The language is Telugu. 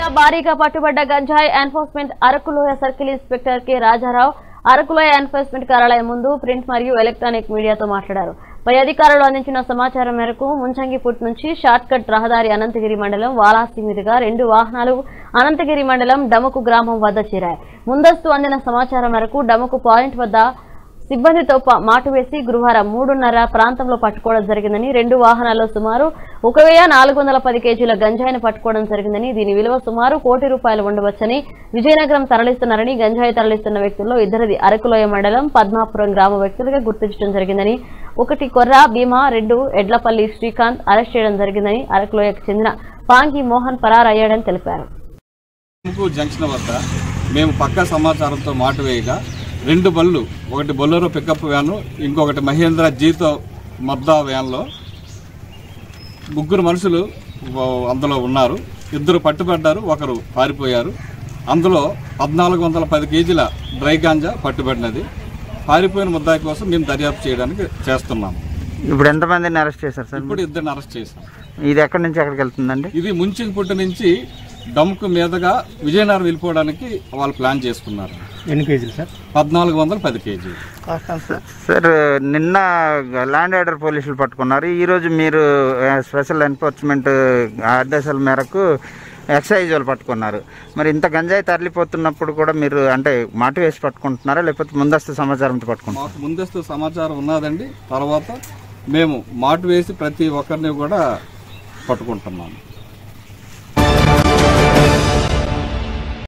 భారీగా పట్టుబడ్డ గంజాయి enforcement Arakuloya circle inspector K Raja Rao Arakuloya enforcement కార్యాలయం ముందు ప్రింట్ మరియు ఎలక్ట్రానిక్ మీడియాతో మాట్లాడారు పై అధికారులు అందించిన సమాచారం మేరకు ముంచంగిపుట్ నుంచి షార్ట్ కట్ రహదారి అనంతగిరి మండలం వాలాసి మీదుగా రెండు వాహనాలు అనంతగిరి మండలం డముకు గ్రామం వద్ద చేరాయి ముందస్తు అందిన సమాచారం మేరకు డముకు పాయింట్ వద్ద సిబ్బందితో ప- మాటు వేసి గురువారం మూడున్నర ప్రాంతంలో పట్టుకోవడం జరిగిందని రెండు వాహనాల్లో సుమారు ఒక వెయ్యి నాలుగు వందల పది కేజీల గంజాయిని పట్టుకోవడం జరిగిందని దీని విలువ సుమారు కోటి రూపాయలు ఉండవచ్చని విజయనగరం తరలిస్తున్నారని గంజాయి తరలిస్తున్న వ్యక్తుల్లో ఇద్దరిది అరకులోయ మండలం పద్మాపురం గ్రామ వ్యక్తులుగా గుర్తించడం జరిగిందని ఒకటి కొర్ర భీమా రెండు ఎడ్లపల్లి శ్రీకాంత్ అరెస్ట్ చేయడం జరిగిందని అరకులోయకు చెందిన పాంగి మోహన్ పరారయ్యాడని తెలిపారు తుమ్కు జంక్షన్ వద్ద మేము పక్కా సమాచారంతో మాట వేయగా రెండు బళ్ళు ఒకటి బొల్లెరో పికప్ వ్యాను ఇంకొకటి మహేంద్ర జీతో మద్దా వ్యాన్లో ముగ్గురు మనుషులు ఓ- అందులో ఉన్నారు ఇద్దరు పట్టుబడ్డారు ఒకరు పారిపోయారు అందులో పద్నాలుగు వందల పది కేజీల డ్రై గాంజా పట్టుబడినది పారిపోయిన ముద్దాయి కోసం మేము దర్యాప్తు చేయడానికి చేస్తున్నాము ఇప్పుడు ఎంతమందిని అరెస్ట్ చేశారు సార్ ఇప్పుడు ఇద్దరిని అరెస్ట్ చేశాం ఇది ఎక్కడి నుంచి ఎక్కడికి వెళ్తుందండి ఇది ముంచింగిపుట్టు నుంచి డమ్కు మీదుగా విజయనగరం వెళ్ళిపోవడానికి వాళ్ళు ప్లాన్ చేసుకున్నారు ఎన్ని కేజీలు సార్ పద్నాలుగు వందల పది కేజీ సార్ నిన్న ల్యాండ్ ఆర్డర్ పోలీసులు పట్టుకున్నారు ఈ రోజు మీరు ఆ, స్పెషల్ ఎన్ఫోర్స్మెంట్ ఆదేశాల మేరకు ఎక్సైజ్ వాళ్ళు పట్టుకున్నారు మరి ఇంత గంజాయి తరలిపోతున్నప్పుడు కూడా మీరు అంటే మాటి వేసి పట్టుకుంటున్నారా లేకపోతే ముందస్తు సమాచారంతో పట్టుకుంటున్నారా మాకు ముందస్తు సమాచారం ఉన్నదండి తర్వాత మేము మాటు వేసి ప్రతి ఒక్కరిని కూడా పట్టుకుంటున్నాము